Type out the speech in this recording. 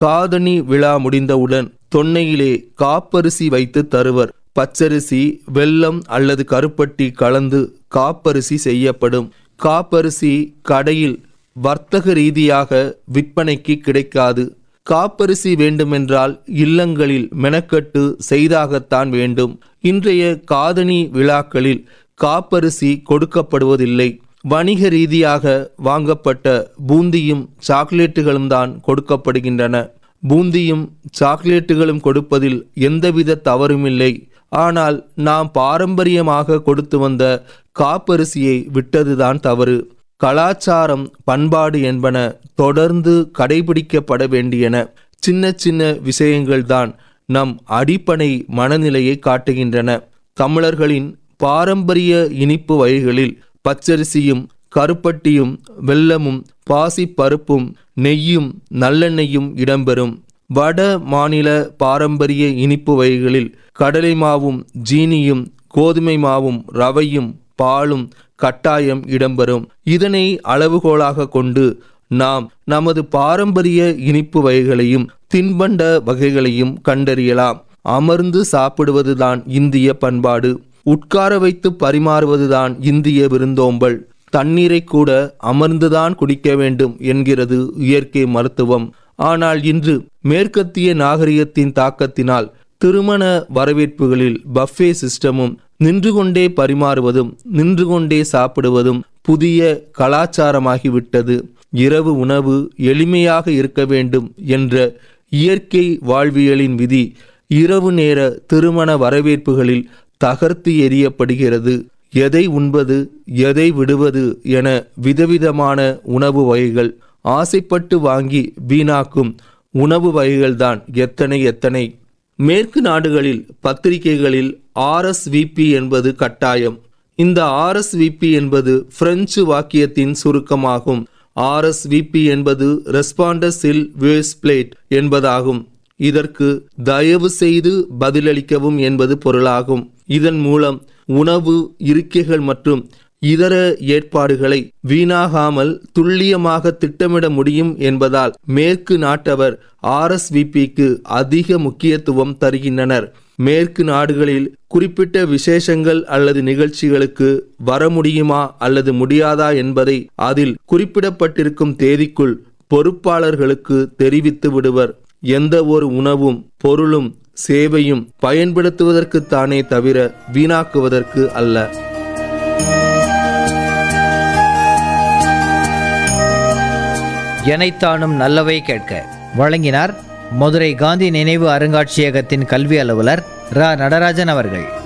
காதணி விழா முடிந்தவுடன் தொன்னையிலே காப்பரிசி வைத்து தருவர் பச்சரிசி வெல்லம் அல்லது கருப்பட்டி கலந்து காப்பரிசி செய்யப்படும் காப்பரிசி கடையில் வர்த்தக ரீதியாக விற்பனைக்கு கிடைக்காது காப்பரிசி வேண்டுமென்றால் இல்லங்களில் மெனக்கட்டு செய்தாகத்தான் வேண்டும் இன்றைய காதணி விழாக்களில் காப்பரிசி கொடுக்கப்படுவதில்லை வணிக ரீதியாக வாங்கப்பட்ட பூந்தியும் சாக்லேட்டுகளும் தான் கொடுக்கப்படுகின்றன பூந்தியும் சாக்லேட்டுகளும் கொடுப்பதில் எந்தவித தவறுமில்லை ஆனால் நாம் பாரம்பரியமாக கொடுத்து வந்த காப்பரிசியை விட்டதுதான் தவறு கலாச்சாரம் பண்பாடு என்பன தொடர்ந்து கடைபிடிக்கப்பட வேண்டியன சின்ன சின்ன விஷயங்கள்தான் நம் அடிப்படை மனநிலையை காட்டுகின்றன தமிழர்களின் பாரம்பரிய இனிப்பு வகைகளில் பச்சரிசியும் கருப்பட்டியும் வெல்லமும் பாசி பருப்பும் நெய்யும் நல்லெண்ணெயும் இடம்பெறும் வட மாநில பாரம்பரிய இனிப்பு வகைகளில் கடலை மாவும் ஜீனியும் கோதுமை மாவும் ரவையும் பாலும் கட்டாயம் இடம்பெறும் இதனை அளவுகோலாக கொண்டு நாம் நமது பாரம்பரிய இனிப்பு வகைகளையும் தின்பண்ட வகைகளையும் கண்டறியலாம் அமர்ந்து சாப்பிடுவதுதான் இந்திய பண்பாடு உட்கார வைத்து பரிமாறுவதுதான் இந்திய விருந்தோம்பல் தண்ணீரை கூட அமர்ந்துதான் குடிக்க வேண்டும் என்கிறது இயற்கை மருத்துவம் ஆனால் இன்று மேற்கத்திய நாகரிகத்தின் தாக்கத்தினால் திருமண வரவேற்புகளில் பஃபே சிஸ்டமும் நின்று கொண்டே பரிமாறுவதும் நின்று கொண்டே சாப்பிடுவதும் புதிய கலாச்சாரமாகிவிட்டது இரவு உணவு எளிமையாக இருக்க வேண்டும் என்ற இயற்கை வாழ்வியலின் விதி இரவு நேர திருமண வரவேற்புகளில் தகர்த்து எறியப்படுகிறது எதை உண்பது எதை விடுவது என விதவிதமான உணவு வகைகள் ஆசைப்பட்டு வாங்கி வீணாக்கும் உணவு வகைகள்தான் எத்தனை எத்தனை மேற்கு நாடுகளில் பத்திரிகைகளில் ஆர்எஸ்விபி என்பது கட்டாயம் இந்த ஆர்எஸ்விபி என்பது பிரெஞ்சு வாக்கியத்தின் சுருக்கமாகும் ஆர்எஸ்விபி என்பது ரெஸ்பாண்டஸில் வேஸ் பிளேட் என்பதாகும் இதற்கு தயவு செய்து பதிலளிக்கவும் என்பது பொருளாகும் இதன் மூலம் உணவு இருக்கைகள் மற்றும் இதர ஏற்பாடுகளை வீணாகாமல் துல்லியமாக திட்டமிட முடியும் என்பதால் மேற்கு நாட்டவர் ஆர்எஸ்விபிக்கு அதிக முக்கியத்துவம் தருகின்றனர் மேற்கு நாடுகளில் குறிப்பிட்ட விசேஷங்கள் அல்லது நிகழ்ச்சிகளுக்கு வர முடியுமா அல்லது முடியாதா என்பதை அதில் குறிப்பிடப்பட்டிருக்கும் தேதிக்குள் பொறுப்பாளர்களுக்கு தெரிவித்து விடுவர் எந்த ஒரு உணவும் பொருளும் சேவையும் பயன்படுத்துவதற்குத்தானே தவிர வீணாக்குவதற்கு அல்ல எனைத்தானும் நல்லவை கேட்க வழங்கினார் மதுரை காந்தி நினைவு அருங்காட்சியகத்தின் கல்வி அலுவலர் ரா நடராஜன் அவர்கள்